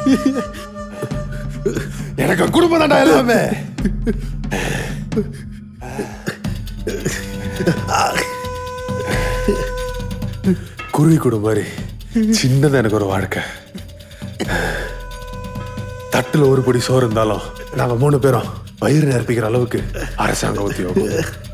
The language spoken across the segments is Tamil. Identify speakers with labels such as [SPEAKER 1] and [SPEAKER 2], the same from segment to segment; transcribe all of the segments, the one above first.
[SPEAKER 1] எனக்கு குடும்பம் தான்டா எல்லாமே குருவி கூடு மாதிரி சின்னது எனக்கு ஒரு வாழ்க்கை தட்டுல ஒரு படி சோறு இருந்தாலும் நாங்க மூணு பேரும் வயிறு நிரப்பிக்கிற அளவுக்கு அரசாங்க உத்தியோகம்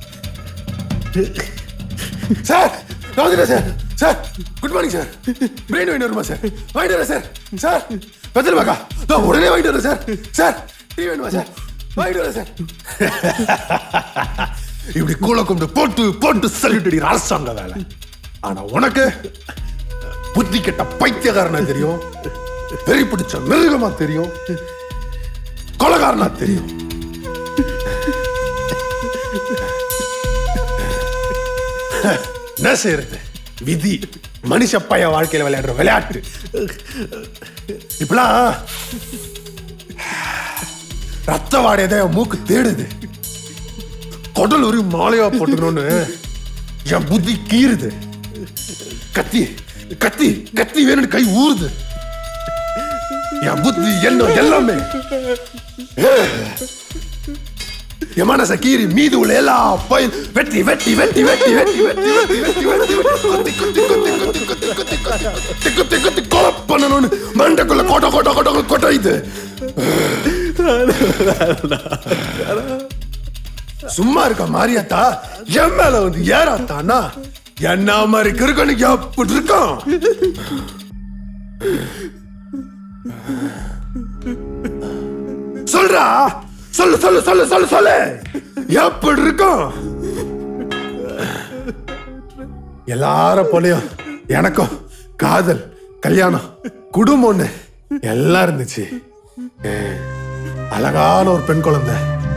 [SPEAKER 1] சார் நான் வந்துட்டேன் sir sir good morning sir பிரெயின் வாங்கிட்டு வருமா சார் வாங்கிட்டு வரேன் சார் சார் பெத்தல் பாக்கா நான் உடனே வாங்கிட்டு வரேன் சார் சார் டீ வேணுமா சார் வாங்கிட்டு வரேன் சார் இப்படி கூல கொண்டு போட்டு போட்டு சல்யூட் அடிக்கிற அரசாங்க வேலை ஆனா உனக்கு புத்தி கெட்ட பைத்தியக்காரனா தெரியும் வெறி பிடிச்ச மிருகமா தெரியும் கொலகாரனா தெரியும் என்ன செய்யறது விதி மனுஷ பைய வாழ்க்கையில விளையாடுற விளையாட்டு இப்பெல்லாம் ரத்த வாடையதை என் மூக்கு தேடுது குடல் ஒரு மாலையா போட்டுக்கணும்னு என் புத்தி கீறுது கத்தி கத்தி கத்தி வேணும்னு கை ஊறுது என் புத்தி எண்ணம் எல்லாமே என் மனச கீறி மீது உள்ள எல்லா பயில் வெட்டி வெட்டி வெட்டி வெட்டி வெட்டி வெட்டி வெட்டி வெட்டி வெட்டி வெட்டி குத்தி குத்தி குத்தி குத்தி குத்தி குத்தி குத்தி குத்தி குத்தி கொலை பண்ணணும்னு மண்டைக்குள்ள கொட்ட கொட்ட கொட்ட கொட்டையுது சும்மா இருக்க மாரியாத்தா என் மேல வந்து ஏறாத்தானா என்ன மாதிரி கிருக்கனு எப்படி இருக்கான் சொல்றா சொல்லு சொல்லு சொல்லு சொல்லு சொல்லு எப்படி இருக்கும் எல்லாரும் போலயும் எனக்கும் காதல் கல்யாணம் குடும்பம்னு எல்லாம் இருந்துச்சு ஏ, அழகான ஒரு பெண் குழந்தை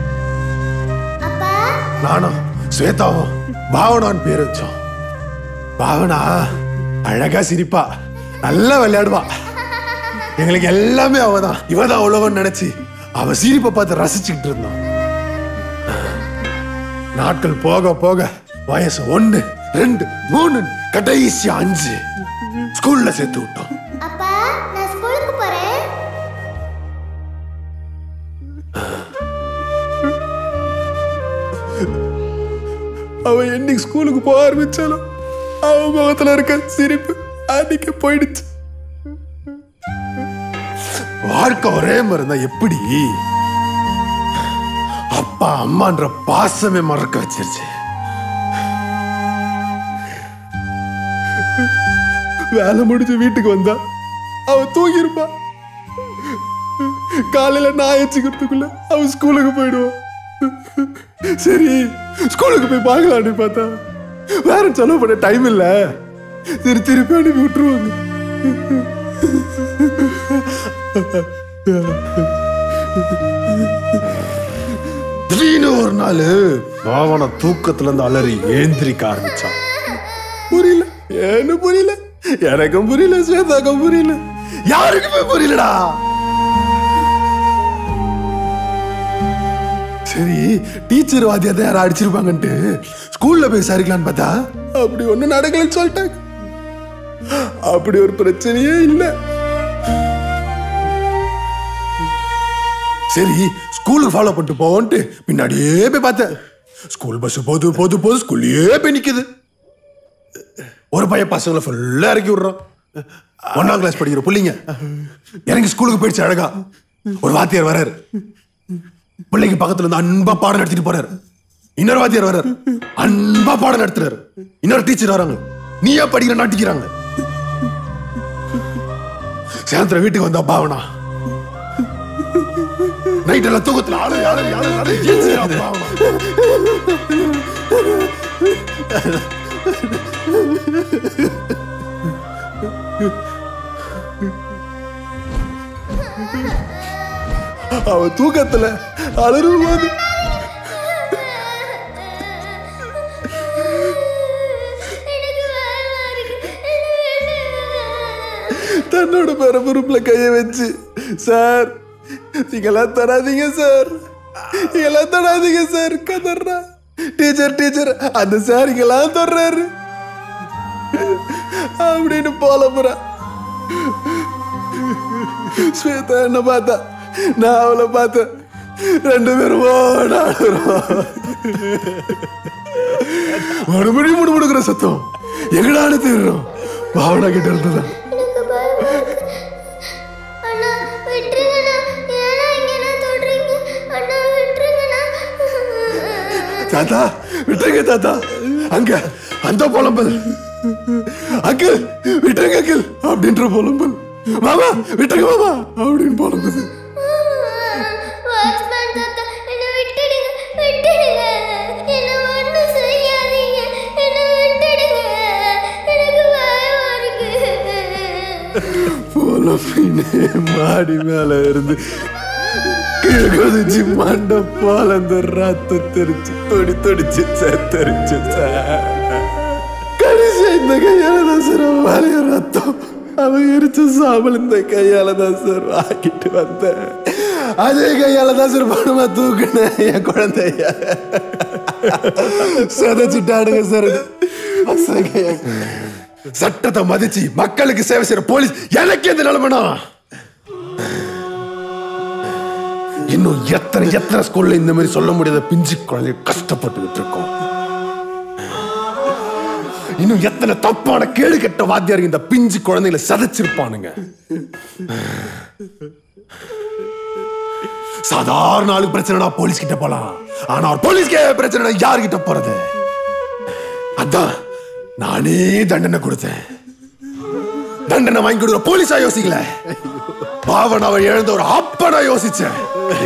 [SPEAKER 1] நானும் ஸ்வேதாவும் பாவனான்னு பேர் வச்சோம் பாவனா அழகா சிரிப்பா நல்லா விளையாடுவா எங்களுக்கு எல்லாமே அவதான் இவதான் உலகம் நினைச்சு அவ சிரிப்பை பார்த்து ரசிச்சுக்கிட்டு இருந்தோம் நாட்கள் போக போக வயசு ஒண்ணு ரெண்டு மூணு கடைசி அஞ்சு ஸ்கூல்ல சேர்த்து விட்டோம்
[SPEAKER 2] அப்பா நான் ஸ்கூலுக்கு போறேன்
[SPEAKER 1] அவ என்னைக்கு ஸ்கூலுக்கு போக ஆரம்பிச்சாலும் அவ முகத்துல இருக்க சிரிப்பு அன்னைக்கு போயிடுச்சு வாழ்க்கை ஒரே மாதிரி இருந்தா எப்படி அப்பா அம்மான்ற பாசமே மறக்க வச்சிருச்சு வேலை முடிஞ்சு வீட்டுக்கு வந்தா அவ தூங்கி இருப்பா காலையில நான் எச்சிக்கிறதுக்குள்ள அவ ஸ்கூலுக்கு போயிடுவான் சரி ஸ்கூலுக்கு போய் பார்க்கலான்னு பார்த்தா வேற செலவு பண்ண டைம் இல்ல சரி திருப்பி அனுப்பி விட்டுருவாங்க திடீர்னு ஒரு நாள் பாவன தூக்கத்துல இருந்து அலறி ஏந்திரிக்க ஆரம்பிச்சான் புரியல ஏன்னு புரியல எனக்கும் புரியல ஸ்வேதாக்கும் புரியல யாருக்குமே புரியலடா சரி டீச்சர் வாத்தியத்தை யாரும் அடிச்சிருப்பாங்கன்ட்டு ஸ்கூல்ல போய் சரிக்கலான்னு பார்த்தா அப்படி ஒண்ணு நடக்கலன்னு சொல்லிட்டாங்க அப்படி ஒரு பிரச்சனையே இல்ல சரி ஸ்கூலுக்கு ஃபாலோ பண்ணிட்டு போவோன்ட்டு பின்னாடியே போய் பார்த்தேன் ஸ்கூல் பஸ் போது போது போது ஸ்கூல்லயே போய் நிக்குது ஒரு பையன் பசங்களை ஃபுல்லா இறக்கி விடுறான் ஒன்னாம் கிளாஸ் படிக்கிற புள்ளைங்க இறங்கி ஸ்கூலுக்கு போயிடுச்சு அழகா ஒரு வாத்தியார் வராரு பிள்ளைக்கு பக்கத்துல இருந்து அன்பா பாடம் நடத்திட்டு போறாரு இன்னொரு வாத்தியார் வர்றாரு அன்பா பாடம் நடத்துறாரு இன்னொரு டீச்சர் வராங்க நீயா படிக்கிற நாட்டிக்கிறாங்க சாயந்தரம் வீட்டுக்கு வந்தா பாவனா நைட் எல்லாம் தூக்கத்துல ஆளு ஆளு ஆளு ஆளு ஏஞ்சிரா பாவனா அவ தூக்கத்துல அலறும் போது தன்னோட பரபரப்புல கைய வச்சு சார் நீங்களாம் தராதீங்க சார் நீங்களாம் தராதீங்க சார் கதறா டீச்சர் டீச்சர் அந்த சார் இங்கெல்லாம் தர்றாரு அப்படின்னு போல போறா ஸ்வேதா என்ன பார்த்தா நான் அவளை பார்த்தேன் ரெண்டு பேரும் ஓடாடுறோம் மறுபடி முடுமுடுக்கிற சத்தம் எங்கடான்னு தேடுறோம் பாவனா கிட்ட இருந்துதான்
[SPEAKER 2] எனக்கு பயமா இருக்கு அண்ணா விட்டுருங்கண்ணா ஏன்னா இங்க தொடுறீங்க அண்ணா விட்டுருங்கண்ணா
[SPEAKER 1] தாத்தா விட்டுருங்க தாத்தா அங்க அந்த புலம்பல் அங்கிள் விட்டுருங்க அங்கிள் அப்படின்ற புலம்பல் மாமா விட்டுருங்க மாமா அப்படின்னு புலம்புது
[SPEAKER 2] வாட்ச்மேன் தாத்தா என்னை விட்டுடுங்க விட்டுடுங்க என்னை ஒன்றும் செய்யாதீங்க என்னை விட்டுடுங்க எனக்கு பயமா இருக்கு
[SPEAKER 1] புலம்பினே மாடி மேல இருந்து கீழே குதிச்சு மண்டை போல அந்த ரத்த தெரிச்சு தொடி தொடிச்சு செத்தரிச்சு கடைசி இந்த கையால தான் சார் வலைய ரத்தம் அவன் எரிச்ச சாம்பல் இந்த கையால தான் சார் வாங்கிட்டு வந்தேன் அதே கையால தான் சார் பணமா தூக்குனேன் என் குழந்தைய சதைச்சிட்டாடுங்க சார் பசங்க சட்டத்தை மதிச்சு மக்களுக்கு சேவை செய்யற போலீஸ் எனக்கு எந்த நிலைமைனா இன்னும் எத்தனை எத்தனை ஸ்கூல்ல இந்த மாதிரி சொல்ல முடியாத பிஞ்சு குழந்தை கஷ்டப்பட்டுக்கிட்டு இருக்கோம் இன்னும் எத்தனை தப்பான கேடு கெட்ட வாத்தியார் இந்த பிஞ்சு குழந்தைகளை சதைச்சிருப்பானுங்க சாதாரண ஆளுக்கு பிரச்சனைனா போலீஸ் கிட்ட போலாம் ஆனா ஒரு போலீஸ்க்கே பிரச்சனை யார்கிட்ட போறது அதான் நானே தண்டனை கொடுத்தேன் தண்டனை வாங்கி கொடுக்குற போலீஸா யோசிக்கல பாவனாவை இழந்த ஒரு அப்பனா யோசிச்சேன்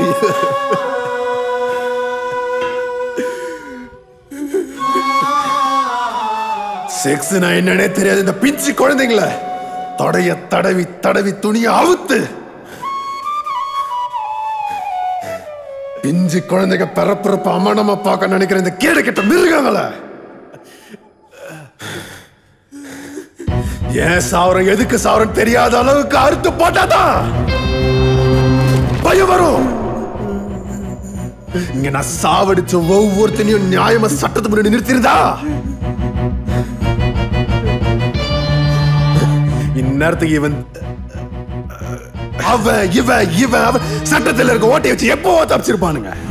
[SPEAKER 1] செக்ஸ் என்னன்னே தெரியாது இந்த பிஞ்சு குழந்தைங்கள தடைய தடவி தடவி துணிய அவுத்து பிஞ்சு குழந்தைங்க பிறப்பிறப்ப அமனமா பார்க்க நினைக்கிற இந்த கேடு கெட்ட மிருகங்களை ஏன் சாவரம் எதுக்கு சாவரம் தெரியாத அளவுக்கு அறுத்து போட்டாதான் பயம் வரும் இங்க நான் சாவடிச்ச ஒவ்வொருத்தனையும் நியாயமா சட்டத்து முன்னாடி நிறுத்திருந்தா இந்நேரத்துக்கு இவன் அவன் இவன் இவன் அவன் சட்டத்தில் இருக்க ஓட்டையை வச்சு எப்போ தப்பிச்சிருப்பானுங்க